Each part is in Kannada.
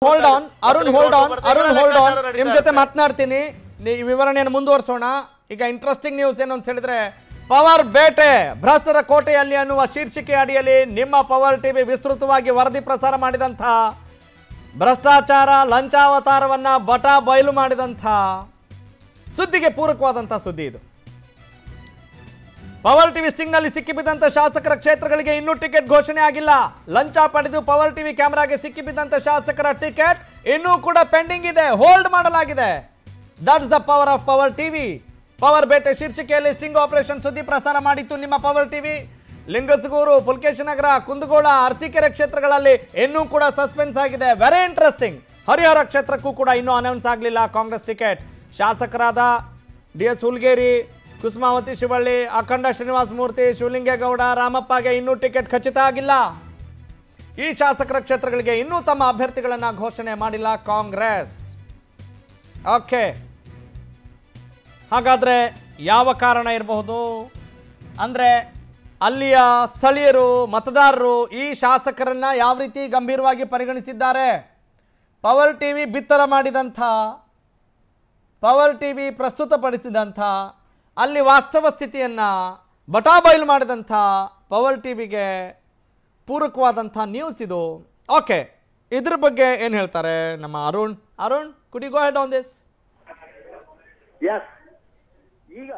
Hold on Arun hold on Arun hold on ಲೆಕ್ಕಾಚಾರ ನಿಮ್ ನಡೀತಾ ಜೊತೆ ಮಾತನಾಡ್ತೀನಿ ನೀ- ವಿವರಣೆಯನ್ನು ಮುಂದುವರಿಸೋಣ ಈಗ ಇಂಟ್ರೆಸ್ಟಿಂಗ್ ನ್ಯೂಸ್ ಏನು ಅಂತ ಹೇಳಿದ್ರೆ ಪವರ್ ಬೇಟೆ ಭ್ರಷ್ಟರ ಕೋಟೆಯಲ್ಲಿ ಅನ್ನುವ ಶೀರ್ಷಿಕೆ ಅಡಿಯಲ್ಲಿ ನಿಮ್ಮ ಪವರ್ ಟಿವಿ ವಿಸ್ತೃತವಾಗಿ ವರದಿ ಪ್ರಸಾರ ಮಾಡಿದಂಥ ಭ್ರಷ್ಟಾಚಾರ ಲಂಚಾವತಾರವನ್ನ ಬಟ ಬಯಲು ಮಾಡಿದಂಥ ಸುದ್ದಿಗೆ ಪೂರಕವಾದಂಥ ಸುದ್ದಿ ಇದು ಪವರ್ ಟಿವಿ ಸ್ಟಿಂಗ್ನಲ್ಲಿ ಸಿಕ್ಕಿಬಿದ್ದಂತ ಶಾಸಕರ ಕ್ಷೇತ್ರಗಳಿಗೆ ಇನ್ನೂ ಟಿಕೆಟ್ ಘೋಷಣೆ ಆಗಿಲ್ಲ ಲಂಚ ಪಡೆದು ಪವರ್ ಟಿವಿ ಕ್ಯಾಮೆರಾಗೆ ಸಿಕ್ಕಿಬಿದ್ದಂತ ಶಾಸಕರ ಟಿಕೆಟ್ ಇನ್ನೂ ಕೂಡ ಪೆಂಡಿಂಗ್ ಇದೆ ಹೋಲ್ಡ್ ಮಾಡಲಾಗಿದೆ that's the power of power TV power ಬೇಟೆ ಶೀರ್ಷಿಕೆಯಲ್ಲಿ ಸ್ಟಿಂಗ್ ಆಪರೇಷನ್ ಸುದ್ದಿ ಪ್ರಸಾರ ಮಾಡಿತ್ತು ನಿಮ್ಮ ಪವರ್ ಟಿವಿ ಲಿಂಗಸಗೂರು ಪುಲ್ಕೇಶನಗರ ಕುಂದಗೋಳ ಅರಸೀಕೆರೆ ಕ್ಷೇತ್ರಗಳಲ್ಲಿ ಇನ್ನೂ ಕೂಡ ಸಸ್ಪೆನ್ಸ್ ಆಗಿದೆ ವೆರಿ ಇಂಟ್ರೆಸ್ಟಿಂಗ್ ಹರಿಹರ ಕ್ಷೇತ್ರಕ್ಕೂ ಕೂಡ ಇನ್ನೂ ಅನೌನ್ಸ್ ಆಗಲಿಲ್ಲ ಕಾಂಗ್ರೆಸ್ ಟಿಕೆಟ್ ಶಾಸಕರಾದ ಡಿ ಎಸ್ ಹುಲ್ಗೇರಿ ಕುಸುಮಾವತಿ ಶಿವಳ್ಳಿ ಅಖಂಡ ಶ್ರೀನಿವಾಸ ಮೂರ್ತಿ ಶಿವಲಿಂಗೇಗೌಡ ರಾಮಪ್ಪಗೆ ಇನ್ನೂ ಟಿಕೆಟ್ ಖಚಿತ ಆಗಿಲ್ಲ ಈ ಶಾಸಕರ ಕ್ಷೇತ್ರಗಳಿಗೆ ಇನ್ನೂ ತಮ್ಮ ಅಭ್ಯರ್ಥಿಗಳನ್ನ ಘೋಷಣೆ ಮಾಡಿಲ್ಲ ಕಾಂಗ್ರೆಸ್ ಓಕೆ ಹಾಗಾದ್ರೆ ಯಾವ ಕಾರಣ ಇರಬಹುದು ಅಂದ್ರೆ ಅಲ್ಲಿಯ ಸ್ಥಳೀಯರು ಮತದಾರರು ಈ ಶಾಸಕರನ್ನ ಯಾವ ರೀತಿ ಗಂಭೀರವಾಗಿ ಪರಿಗಣಿಸಿದ್ದಾರೆ ಪವರ್ ಟಿವಿ ಬಿತ್ತರ ಮಾಡಿದಂಥ ಪವರ್ ಟಿವಿ ಪ್ರಸ್ತುತಪಡಿಸಿದಂಥ ಅಲ್ಲಿ ವಾಸ್ತವ ಸ್ಥಿತಿಯನ್ನು ಬಟಾಬೈಲು ಮಾಡಿದಂಥ ಪವರ್ ಟಿವಿಗೆ ಪೂರಕವಾದಂಥ ನ್ಯೂಸ್ ಇದು ಓಕೆ ಇದ್ರ ಬಗ್ಗೆ ಏನು ಹೇಳ್ತಾರೆ ನಮ್ಮ Arun Arun could you go head on this yes ಈಗ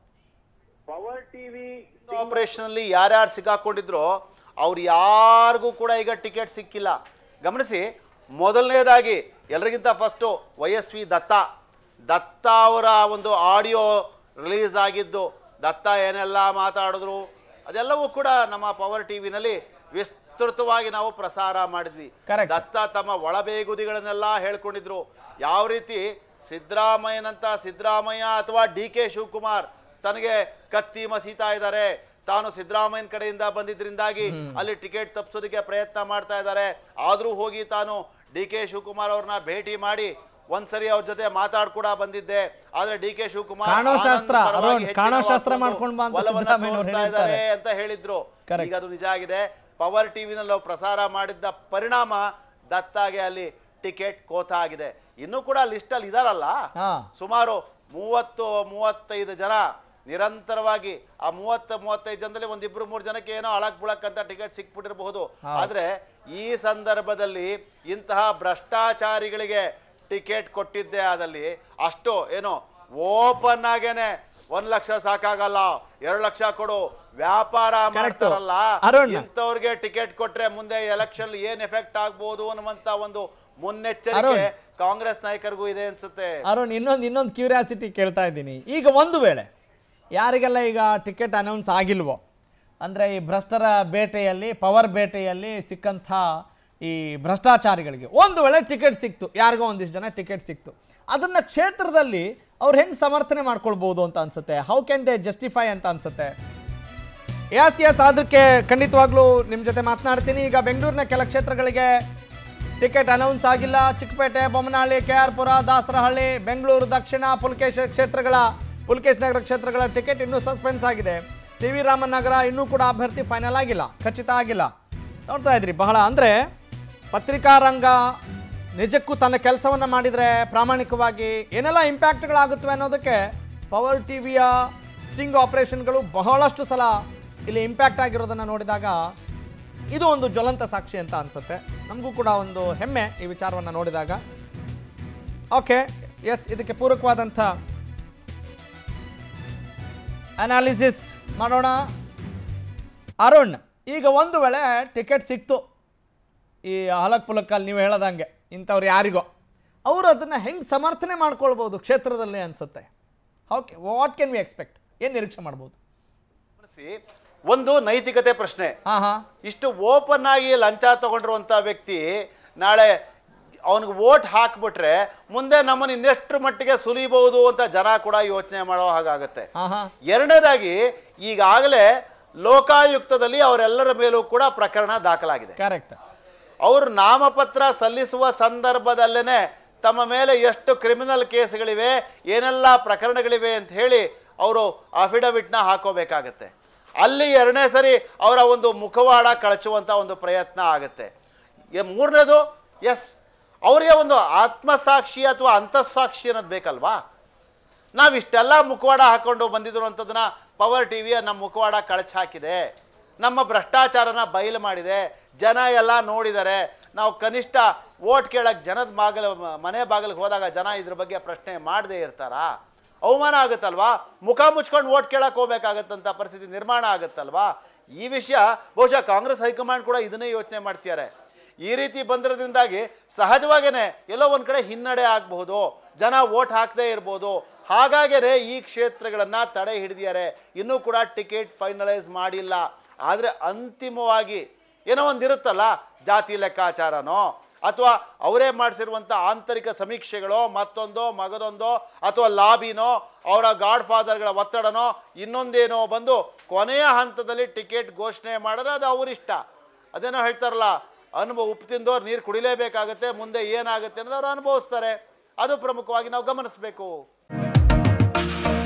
ಪವರ್ ಟಿವಿ ಆಪರೇಷನ್ ಅಲ್ಲಿ ಯಾರ್ಯಾರು ಸಿಕ್ಕಾಕೊಂಡಿದ್ರು ಅವ್ರು ಯಾರಿಗೂ ಕೂಡ ಈಗ ಟಿಕೆಟ್ ಸಿಕ್ಕಿಲ್ಲ ಗಮನಿಸಿ ಮೊದಲನೇದಾಗಿ ಎಲ್ಲರಿಗಿಂತ first Y S V Datta Datta ಅವರ ಒಂದು ಆಡಿಯೋ ರಿಲೀಸ್ ಆಗಿದ್ದು ದತ್ತ ಏನೆಲ್ಲ ಮಾತಾಡಿದ್ರು ಅದೆಲ್ಲವೂ ಕೂಡ ನಮ್ಮ ಪವರ್ ಟಿವಿನಲ್ಲಿ ವಿಸ್ತೃತವಾಗಿ ನಾವು ಪ್ರಸಾರ ಮಾಡಿದ್ವಿ Correct. ದತ್ತ ತಮ್ಮ ಒಳಬೇಗುದಿಗಳನ್ನೆಲ್ಲ ಹೇಳ್ಕೊಂಡಿದ್ರು ಯಾವ ರೀತಿ ಸಿದ್ದರಾಮಯ್ಯನಂತ ಸಿದ್ದರಾಮಯ್ಯ ಅಥವಾ ಡಿ ಕೆ ಶಿವಕುಮಾರ್ ತನಗೆ ಕತ್ತಿ ಮಸೀತಾ ಇದ್ದಾರೆ ತಾನು ಸಿದ್ದರಾಮಯ್ಯನ ಕಡೆಯಿಂದ ಬಂದಿದ್ರಿಂದಾಗಿ ಅಲ್ಲಿ ಟಿಕೆಟ್ ತಪ್ಪಿಸೋದಕ್ಕೆ ಪ್ರಯತ್ನ ಮಾಡ್ತಾ ಇದ್ದಾರೆ ಆದರೂ ಹೋಗಿ ತಾನು ಡಿ ಕೆ ಶಿವಕುಮಾರ್ ಅವ್ರನ್ನ ಭೇಟಿ ಮಾಡಿ ಒಂದ್ಸರಿ ಅವ್ರ ಜೊತೆ ಮಾತಾಡ್ ಕೂಡ ಬಂದಿದ್ದೆ ಆದ್ರೆ ಡಿ ಕೆ ಶಿವಕುಮಾರ್ ಕಾಣೋ ಆನಂದ್ ಶಾಸ್ತ್ರ, ಪರವಾಗಿ ಅರುಣ್, ಹೆಚ್ಚಿನ ಕಾಣೋ ಶಾಸ್ತ್ರ ಒಂದು ಮಾಡ್ಕೊಂಡ್ ಬಾ ಅಂತ ಒಲವನ್ನ ಸಿದ್ದರಾಮಯ್ಯನವ್ರು ತೋರಿಸ್ತಾ ಹೇಳಿರ್ತಾರೆ. ಇದ್ದಾರೆ ಅಂತ ಹೇಳಿದ್ರು Correct. ಈಗ ಅದು ನಿಜ ಆಗಿದೆ ಪವರ್ ಟಿವಿನಲ್ಲಿ ನಾವು ಪ್ರಸಾರ ಮಾಡಿದ್ದ ಪರಿಣಾಮ ದತ್ತಾಗೆ ಅಲ್ಲಿ ಟಿಕೆಟ್ ಕೋತ ಆಗಿದೆ ಇನ್ನೂ ಕೂಡ ಲಿಸ್ಟ್ ಅಲ್ಲಿ ಇದಾರಲ್ಲ ಹಾ. ಸುಮಾರು ಮೂವತ್ತು ಮೂವತ್ತೈದು ಜನ ನಿರಂತರವಾಗಿ ಆ ಮೂವತ್ತು ಮೂವತ್ತೈದು ಜನದಲ್ಲಿ ಒಂದಿಬ್ರು ಮೂರು ಜನಕ್ಕೆ ಏನೋ ಅಳಕ್ ಬುಳಕ್ ಅಂತ ಟಿಕೆಟ್ ಸಿಕ್ಬಿಟ್ಟಿರಬಹುದು ಆದ್ರೆ ಈ ಸಂದರ್ಭದಲ್ಲಿ ಇಂತಹ ಭ್ರಷ್ಟಾಚಾರಿಗಳಿಗೆ ಟಿಕೆಟ್ ಕೊಟ್ಟಿದ್ದೆ ಆದಲ್ಲಿ ಅಷ್ಟು ಏನು ಓಪನ್ ಆಗೇನೆ ಒಂದ್ ಲಕ್ಷ ಸಾಕಾಗಲ್ಲ ಎರಡು ಲಕ್ಷ ಕೊಡು ವ್ಯಾಪಾರ Correct. ಮಾಡ್ತಾರಲ್ಲ ಅರುಣ್. ಇಂಥವ್ರಿಗೆ ಟಿಕೆಟ್ ಕೊಟ್ರೆ ಮುಂದೆ ಎಲೆಕ್ಷನ್ ಏನ್ ಎಫೆಕ್ಟ್ ಆಗ್ಬೋದು ಅನ್ನುವಂತ ಒಂದು ಮುನ್ನೆಚ್ಚರಿಕೆ ಅರುಣ್. ಕಾಂಗ್ರೆಸ್ ನಾಯಕರಿಗೂ ಇದೆ ಅನ್ಸುತ್ತೆ ಅರುಣ್ ಇನ್ನೊಂದು ಇನ್ನೊಂದು ಕ್ಯೂರಿಯಾಸಿಟಿ ಕೇಳ್ತಾ ಇದ್ದೀನಿ ಈಗ ಒಂದು ವೇಳೆ ಯಾರಿಗೆಲ್ಲ ಈಗ ಟಿಕೆಟ್ ಅನೌನ್ಸ್ ಆಗಿಲ್ವೋ ಅಂದರೆ ಈ ಭ್ರಷ್ಟರ ಬೇಟೆಯಲ್ಲಿ ಪವರ್ ಬೇಟೆಯಲ್ಲಿ ಸಿಕ್ಕಂಥ ಈ ಭ್ರಷ್ಟಾಚಾರಿಗಳಿಗೆ ಒಂದು ವೇಳೆ ಟಿಕೆಟ್ ಸಿಕ್ತು ಯಾರಿಗೋ ಒಂದಿಷ್ಟು ಜನ ಟಿಕೆಟ್ ಸಿಕ್ತು ಅದನ್ನು ಕ್ಷೇತ್ರದಲ್ಲಿ ಅವ್ರು ಹೆಂಗೆ ಸಮರ್ಥನೆ ಮಾಡ್ಕೊಳ್ಬೋದು ಅಂತ ಅನ್ಸುತ್ತೆ ಹೌ ಕ್ಯಾನ್ ದೇ ಜಸ್ಟಿಫೈ ಅಂತ ಅನ್ಸುತ್ತೆ ಎಸ್ ಎಸ್ ಅದಕ್ಕೆ ಖಂಡಿತವಾಗ್ಲೂ ನಿಮ್ಮ ಜೊತೆ ಮಾತನಾಡ್ತೀನಿ ಈಗ ಬೆಂಗಳೂರಿನ ಕೆಲ ಕ್ಷೇತ್ರಗಳಿಗೆ ಟಿಕೆಟ್ ಅನೌನ್ಸ್ ಆಗಿಲ್ಲ ಚಿಕ್ಕಪೇಟೆ ಬೊಮ್ಮನಹಳ್ಳಿ ಕೆ ಆರ್ ಪುರ ದಾಸರಹಳ್ಳಿ ಬೆಂಗಳೂರು ದಕ್ಷಿಣ ಪುಲ್ಕೇಶ್ ಕ್ಷೇತ್ರಗಳ ಪುಲ್ಕೇಶ್ ನಗರ ಕ್ಷೇತ್ರಗಳ ಟಿಕೆಟ್ ಇನ್ನೂ ಸಸ್ಪೆನ್ಸ್ ಆಗಿದೆ ಸಿ ವಿ ರಾಮನ್ ನಗರ ಇನ್ನೂ ಕೂಡ ಅಭ್ಯರ್ಥಿ ಫೈನಲ್ ಆಗಿಲ್ಲ ಖಚಿತ ಆಗಿಲ್ಲ ನೋಡ್ತಾ ಇದ್ರಿ ಬಹಳ ಅಂದರೆ ಪತ್ರಿಕಾ ರಂಗ ನಿಜಕ್ಕೂ ತನ್ನ ಕೆಲಸವನ್ನು ಮಾಡಿದರೆ ಪ್ರಾಮಾಣಿಕವಾಗಿ ಏನೆಲ್ಲ ಇಂಪ್ಯಾಕ್ಟ್ಗಳಾಗುತ್ತವೆ ಅನ್ನೋದಕ್ಕೆ ಪವರ್ ಟಿವಿಯ ಸ್ಟಿಂಗ್ ಆಪರೇಷನ್ಗಳು ಬಹಳಷ್ಟು ಸಲ ಇಲ್ಲಿ ಇಂಪ್ಯಾಕ್ಟ್ ಆಗಿರೋದನ್ನು ನೋಡಿದಾಗ ಇದು ಒಂದು ಜ್ವಲಂತ ಸಾಕ್ಷಿ ಅಂತ ಅನ್ಸುತ್ತೆ ನಮಗೂ ಕೂಡ ಒಂದು ಹೆಮ್ಮೆ ಈ ವಿಚಾರವನ್ನು ನೋಡಿದಾಗ ಓಕೆ ಎಸ್ ಇದಕ್ಕೆ ಪೂರಕವಾದಂಥ ಅನಾಲಿಸಿಸ್ ಮಾಡೋಣ ಅರುಣ್ ಈಗ ಒಂದು ವೇಳೆ ಟಿಕೆಟ್ ಸಿಕ್ತು ಈ ಹಲಕ್ ಪುಲಕ್ಕಲ್ಲಿ ನೀವು ಹೇಳದಂಗೆ ಇಂಥವ್ರು ಯಾರಿಗೋ ಅವರು ಅದನ್ನು ಹೆಂಗೆ ಸಮರ್ಥನೆ ಮಾಡ್ಕೊಳ್ಬೋದು ಕ್ಷೇತ್ರದಲ್ಲಿ ಅನಿಸುತ್ತೆ okay what can we expect ಏನು ನಿರೀಕ್ಷೆ ಮಾಡ್ಬೋದು ಗಮನಿಸಿ, ಒಂದು ನೈತಿಕತೆ ಪ್ರಶ್ನೆ ಹಾಂ ಹಾಂ ಇಷ್ಟು ಓಪನ್ ಆಗಿ ಲಂಚ ತಗೊಂಡಿರುವಂತ ವ್ಯಕ್ತಿ ನಾಳೆ ಅವನಿಗೆ ವೋಟ್ ಹಾಕ್ಬಿಟ್ರೆ ಮುಂದೆ ನಮ್ಮನ್ನು ಇನ್ನೆಷ್ಟು ಮಟ್ಟಿಗೆ ಸುಲಿಬಹುದು ಅಂತ ಜನ ಕೂಡ ಯೋಚನೆ ಮಾಡೋ ಹಾಗಾಗತ್ತೆ ಹಾಂ ಹಾಂ ಎರಡನೇದಾಗಿ ಈಗಾಗಲೇ ಲೋಕಾಯುಕ್ತದಲ್ಲಿ ಅವರೆಲ್ಲರ ಮೇಲೂ ಕೂಡ ಪ್ರಕರಣ ದಾಖಲಾಗಿದೆ ಕರೆಕ್ಟ್ ಅವರು ನಾಮಪತ್ರ ಸಲ್ಲಿಸುವ ಸಂದರ್ಭದಲ್ಲೇ ತಮ್ಮ ಮೇಲೆ ಎಷ್ಟು ಕ್ರಿಮಿನಲ್ ಕೇಸ್ಗಳಿವೆ ಏನೆಲ್ಲ ಪ್ರಕರಣಗಳಿವೆ ಅಂತ ಹೇಳಿ ಅವರು ಅಫಿಡವಿಟ್ನ ಹಾಕೋಬೇಕಾಗತ್ತೆ ಅಲ್ಲಿ ಎರಡನೇ ಸರಿ ಅವರ ಒಂದು ಮುಖವಾಡ ಕಳಚುವಂಥ ಒಂದು ಪ್ರಯತ್ನ ಆಗುತ್ತೆ ಎ- ಮೂರನೇದು ಎಸ್ ಅವರಿಗೆ ಒಂದು ಆತ್ಮಸಾಕ್ಷಿ ಅಥವಾ ಅಂತಸ್ಸಾಕ್ಷಿ ಅನ್ನೋದು ಬೇಕಲ್ವಾ ನಾವಿಷ್ಟೆಲ್ಲ ಮುಖವಾಡ ಹಾಕೊಂಡು ಬಂದಿದ್ರು ಅಂತದನ್ನ ಪವರ್ ಟಿ ವಿಯ ನಮ್ಮ ಮುಖವಾಡ ಕಳಚಿ ಹಾಕಿದೆ ನಮ್ಮ ಭ್ರಷ್ಟಾಚಾರನ ಬಯಲು ಮಾಡಿದೆ ಜನ ಎಲ್ಲ ನೋಡಿದ್ದಾರೆ ನಾವು ಕನಿಷ್ಠ ಓಟ್ ಕೇಳಕ್ಕೆ ಜನದ ಬಾಗಿಲು ಮನೆ ಬಾಗಿಲಿಗೆ ಹೋದಾಗ ಜನ ಇದ್ರ ಬಗ್ಗೆ ಪ್ರಶ್ನೆ ಮಾಡದೇ ಇರ್ತಾರಾ ಅವಮಾನ ಆಗುತ್ತಲ್ವಾ ಮುಖ ಮುಚ್ಕೊಂಡು ಓಟ್ ಕೇಳಕ್ಕೆ ಹೋಗ್ಬೇಕಾಗತ್ತಂತ ಪರಿಸ್ಥಿತಿ ನಿರ್ಮಾಣ ಆಗುತ್ತಲ್ವಾ ಈ ವಿಷಯ ಬಹುಶಃ ಕಾಂಗ್ರೆಸ್ ಹೈಕಮಾಂಡ್ ಕೂಡ ಇದನ್ನೇ ಯೋಚನೆ ಮಾಡ್ತಿದ್ದಾರೆ ಈ ರೀತಿ ಬಂದಿರೋದ್ರಿಂದಾಗಿ ಸಹಜವಾಗೇನೆ ಎಲ್ಲೋ ಒಂದು ಕಡೆ ಹಿನ್ನಡೆ ಆಗಬಹುದು ಜನ ಓಟ್ ಹಾಕದೇ ಇರ್ಬೋದು ಹಾಗಾಗೇ ಈ ಕ್ಷೇತ್ರಗಳನ್ನು ತಡೆ ಹಿಡಿದಿದ್ದಾರೆ ಇನ್ನೂ ಕೂಡ ಟಿಕೆಟ್ ಫೈನಲೈಸ್ ಮಾಡಿಲ್ಲ ಆದರೆ ಅಂತಿಮವಾಗಿ ಏನೋ ಒಂದಿರುತ್ತಲ್ಲ ಜಾತಿ ಲೆಕ್ಕಾಚಾರನೋ ಅಥವಾ ಅವರೇ ಮಾಡಿಸಿರುವಂಥ ಆಂತರಿಕ ಸಮೀಕ್ಷೆಗಳೋ ಮತ್ತೊಂದೋ ಮಗದೊಂದೋ ಅಥವಾ ಲಾಬಿನೋ ಅವರ ಗಾಡ್ ಫಾದರ್ಗಳ ಒತ್ತಡನೋ ಇನ್ನೊಂದೇನೋ ಬಂದು ಕೊನೆಯ ಹಂತದಲ್ಲಿ ಟಿಕೆಟ್ ಘೋಷಣೆ ಮಾಡಿದ್ರೆ ಅದು ಅವರಿಷ್ಟ ಅದೇನೋ ಹೇಳ್ತಾರಲ್ಲ ಅನುಭವ ಉಪ್ಪು ತಿಂದವ್ರು ನೀರು ಕುಡಿಲೇಬೇಕಾಗತ್ತೆ ಮುಂದೆ ಏನಾಗುತ್ತೆ ಅನ್ನೋದು ಅವ್ರು ಅನುಭವಿಸ್ತಾರೆ ಅದು ಪ್ರಮುಖವಾಗಿ ನಾವು ಗಮನಿಸಬೇಕು